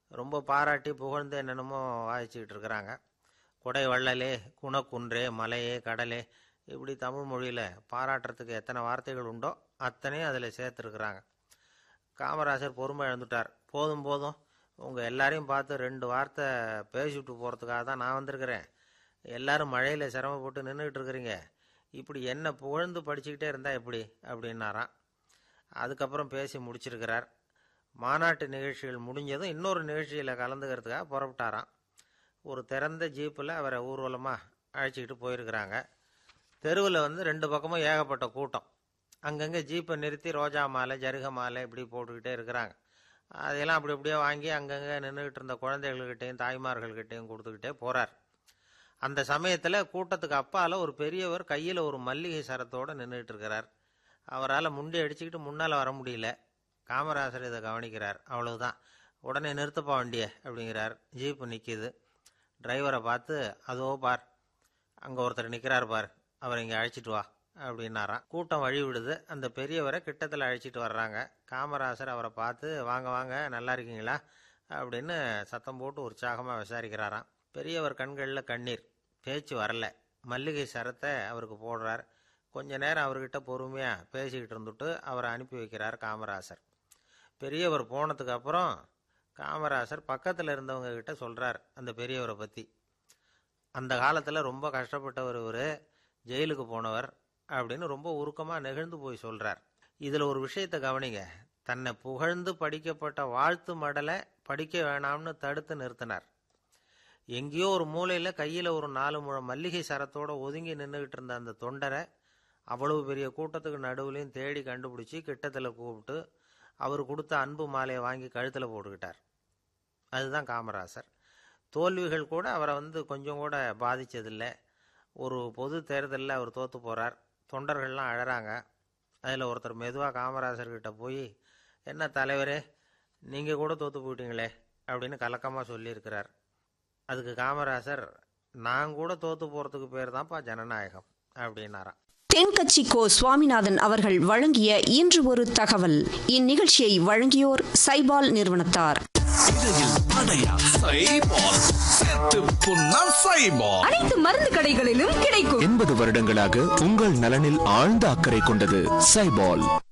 ரொம்ப பாராட்டி புகழ்ந்து என்னென்னமோ வாய்ச்சிக்கிட்டு இருக்கிறாங்க கொடை வள்ளலே குணக்குன்றே மலையே கடலே இப்படி தமிழ் மொழியில் பாராட்டுறதுக்கு எத்தனை வார்த்தைகள் உண்டோ அத்தனையும் அதில் சேர்த்துருக்குறாங்க காமராஜர் பொறுமை இழந்துட்டார் போதும் போதும் உங்கள் எல்லாரையும் பார்த்து ரெண்டு வார்த்தை பேசிவிட்டு போகிறதுக்காக தான் நான் வந்திருக்கிறேன் எல்லாரும் மழையில் சிரமப்பட்டு நின்றுக்கிட்டு இருக்கிறீங்க இப்படி என்ன புகழ்ந்து படிச்சுக்கிட்டே இருந்தால் எப்படி அப்படின்னாராம் அதுக்கப்புறம் பேசி முடிச்சிருக்கிறார் மாநாட்டு நிகழ்ச்சிகள் முடிஞ்சதும் இன்னொரு நிகழ்ச்சியில் கலந்துக்கிறதுக்காக புறப்பட்டாராம் ஒரு திறந்த ஜீப்பில் அவரை ஊர்வலமாக அழைச்சிக்கிட்டு போயிருக்கிறாங்க தெருவில் வந்து ரெண்டு பக்கமும் ஏகப்பட்ட கூட்டம் அங்கங்கே ஜீப்பை நிறுத்தி ரோஜா மாலை ஜருக மாலை இப்படி போட்டுக்கிட்டே இருக்கிறாங்க அதையெல்லாம் அப்படி அப்படியே வாங்கி அங்கங்கே நின்றுக்கிட்டு இருந்த குழந்தைகள்கிட்டையும் தாய்மார்கள்கிட்டையும் கொடுத்துக்கிட்டே போகிறார் அந்த சமயத்தில் கூட்டத்துக்கு அப்பால் ஒரு பெரியவர் கையில் ஒரு மல்லிகை சரத்தோடு நின்றுட்டு இருக்கிறார் அவரால் முண்டி அடிச்சுக்கிட்டு முன்னால் வர முடியல காமராசர் இதை கவனிக்கிறார் அவ்வளவுதான் உடனே நிறுத்தப்பா வண்டியை அப்படிங்கிறார் ஜீப்பு நிற்கிது டிரைவரை பார்த்து அதோ பார் அங்கே ஒருத்தர் நிற்கிறார் பார் அவரை இங்கே அழைச்சிட்டு வா அப்படின்னாராம் கூட்டம் வழி விடுது அந்த பெரியவரை கிட்டத்தில் அழைச்சிட்டு வர்றாங்க காமராசர் அவரை பார்த்து வாங்க வாங்க நல்லா இருக்கீங்களா அப்படின்னு சத்தம் போட்டு உற்சாகமாக விசாரிக்கிறாராம் பெரியவர் கண்களில் கண்ணீர் பேச்சு வரல மல்லிகை சரத்தை அவருக்கு போடுறார் கொஞ்ச நேரம் அவர்கிட்ட பொறுமையாக பேசிக்கிட்டு இருந்துட்டு அவரை அனுப்பி வைக்கிறார் காமராசர் பெரியவர் போனதுக்கு அப்புறம் காமராசர் பக்கத்தில் இருந்தவங்க கிட்ட சொல்கிறார் அந்த பெரியவரை பற்றி அந்த காலத்தில் ரொம்ப கஷ்டப்பட்டவர் இவர் ஜெயிலுக்கு போனவர் அப்படின்னு ரொம்ப உருக்கமாக நெகிழ்ந்து போய் சொல்கிறார் இதில் ஒரு விஷயத்தை கவனிங்க தன்னை புகழ்ந்து படிக்கப்பட்ட வாழ்த்து மடலை படிக்க வேணாம்னு தடுத்து நிறுத்தினார் எங்கேயோ ஒரு மூலையில் கையில் ஒரு நாலு முழம் மல்லிகை சரத்தோட ஒதுங்கி நின்றுக்கிட்டு இருந்த அந்த தொண்டரை அவ்வளவு பெரிய கூட்டத்துக்கு நடுவுலையும் தேடி கண்டுபிடிச்சி கிட்டத்தில் கூப்பிட்டு அவர் கொடுத்த அன்பு மாலையை வாங்கி கழுத்தில் போட்டுக்கிட்டார் அதுதான் காமராசர் தோல்விகள் கூட அவரை வந்து கொஞ்சம் கூட பாதித்ததில்லை ஒரு பொது தேர்தலில் அவர் தோற்று போகிறார் தொண்டர்கள்லாம் அழறாங்க அதில் ஒருத்தர் மெதுவாக காமராசர்கிட்ட போய் என்ன தலைவரே நீங்கள் கூட தோற்று போயிட்டீங்களே அப்படின்னு கலக்கமாக சொல்லியிருக்கிறார் அதுக்கு காமராசர் நான் கூட தோற்று போகிறதுக்கு பேர் தான்ப்பா ஜனநாயகம் அப்படின்னாராம் தென்கட்சி கோ சுவாமிநாதன் அவர்கள் வழங்கிய இன்று ஒரு தகவல் இந்நிகழ்ச்சியை வழங்கியோர் சைபால் நிறுவனத்தார் இடையில் அடையா சைபால் செத்து புண்ணா சைபால் அனைத்து மருந்து கடைகளிலும் கிடைக்கும் எண்பது வருடங்களாக உங்கள் நலனில் ஆழ்ந்த அக்கறை கொண்டது சைபால்